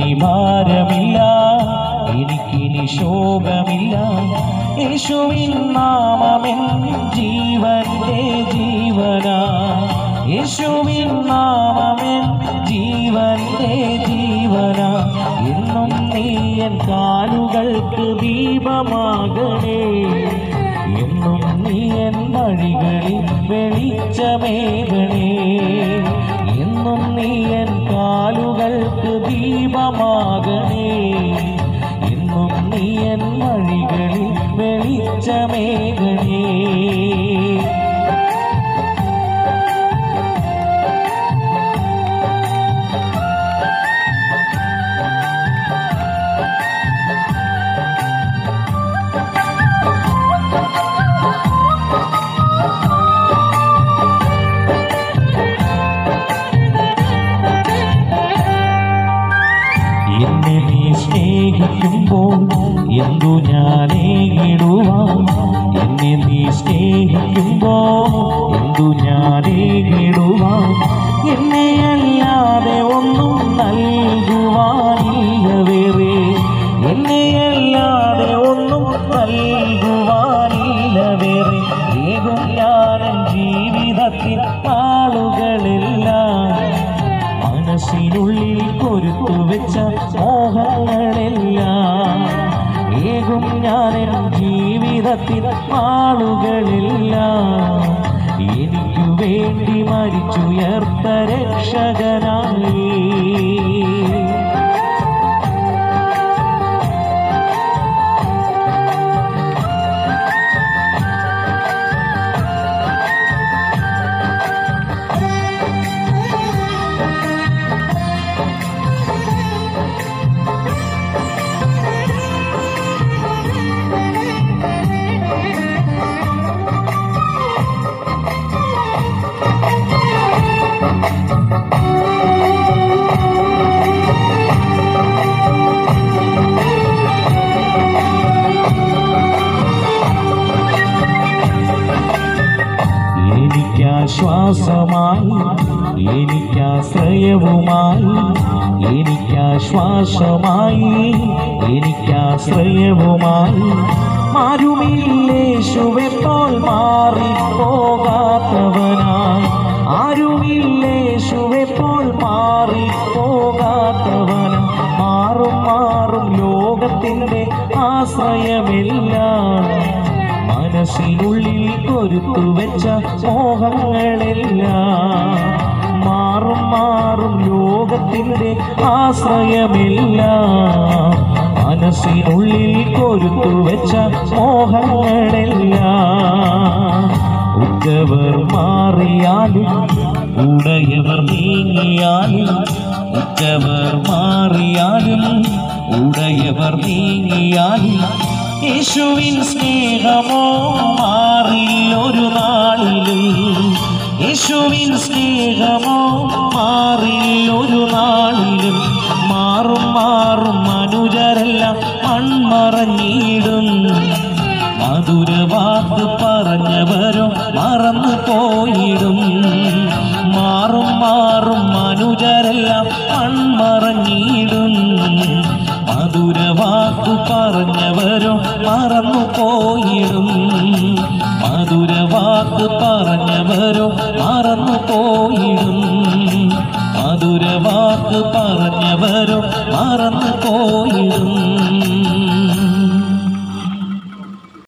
എനിക്കിനി ഭാരമില്ല എനിക്കിനി ശോകമില്ല യേശുവിൻ നാമമെൻ ജീവന്റെ ജീവനാ യേശുവിൻ നാമമെൻ ജീവന്റെ ജീവനാ എന്നും നീ എൻ കാലുകൾക്ക് ദീപമാകണേ എന്നും നീ എൻ വഴികളിൽ വെളിച്ചമേകണേ എന്നും നീ എൻ കാലുകൾക്ക് ദീപമാകണേ എന്നും നീ എൻ വഴികളിൽ വെളിച്ചമേകണേ എന്നെ നീ സ്നേഹിക്കുമ്പോൾ എന്തു ഞാനേകിടുവാൻ എന്നെ നീ സ്നേഹിക്കുമ്പോൾ എന്തു ഞാനേകിടുവാൻ എന്നെ അല്ലാതെ ഒന്നും നൽകുവാനില്ല വേറെ എന്നെ അല്ലാതെ ഒന്നും നൽകുവാനില്ല വേറെ ഏകും ഞാനൻ ജീവിതത്തിൽ ആളുകളെല്ലാം മനസ്സിനുള്ളിൽ കൊരുത്തു വെച്ച മോഹങ്ങളെല്ലാം ഏകും ഞാൻ എൻ ജീവിതത്തിൽ ആളുകളെല്ലാം എനിക്കു വേണ്ടി മരിച്ചുയർത്ത രക്ഷകനായി എനിക്കാശ്വാസമായി എനിക്കാശ്രയവുമായി എനിക്കാശ്വാസമായി എനിക്കാശ്രയവുമായി ആരുമില്ലേശുവെപ്പോൾ മാറിപ്പോകാത്തവനായി ആരുമില്ലേശുവെപ്പോൾ മാറിപ്പോകാത്തവനായി മാറും മാറും ലോകത്തിൻ്റെ ആശ്രയമെല്ലാം മനസ്സിനുള്ളിൽ കൊരുത്തു വെച്ച മോഹങ്ങളെല്ലാം മാറും മാറും ലോകത്തിൻ്റെ ആശ്രയമെല്ലാം മനസ്സിനുള്ളിൽ കൊരുത്തു വെച്ച മോഹങ്ങളെല്ലാം ഉറ്റവർ മാറിയാലും ഉടയവർ നീങ്ങിയാലും ഉറ്റവർ മാറിയാലും ഉടയവർ നീങ്ങിയാലും യേശുവിൻ സ്നേഹമോ മാറിയൊരു നാളിലും യേശുവിൻ സ്നേഹമോ മാറിയൊരു നാളിലും മാറും മാറും മനുജരെല്ലാം മൺമറഞ്ഞിടും മധുരവാക്ക് പറഞ്ഞവരോ മറന്നു പോയിടും മാറും മാറും മനുജരെല്ലാം മൺമറഞ്ഞിടും മധുരവാക്കു പറഞ്ഞവരോ മറന്നു പോയിടും മധുരവാക്ക് പറഞ്ഞവരോ മറന്നു പോയിടും മധുരവാക്ക് പറഞ്ഞവരോ മറന്നു പോയിടും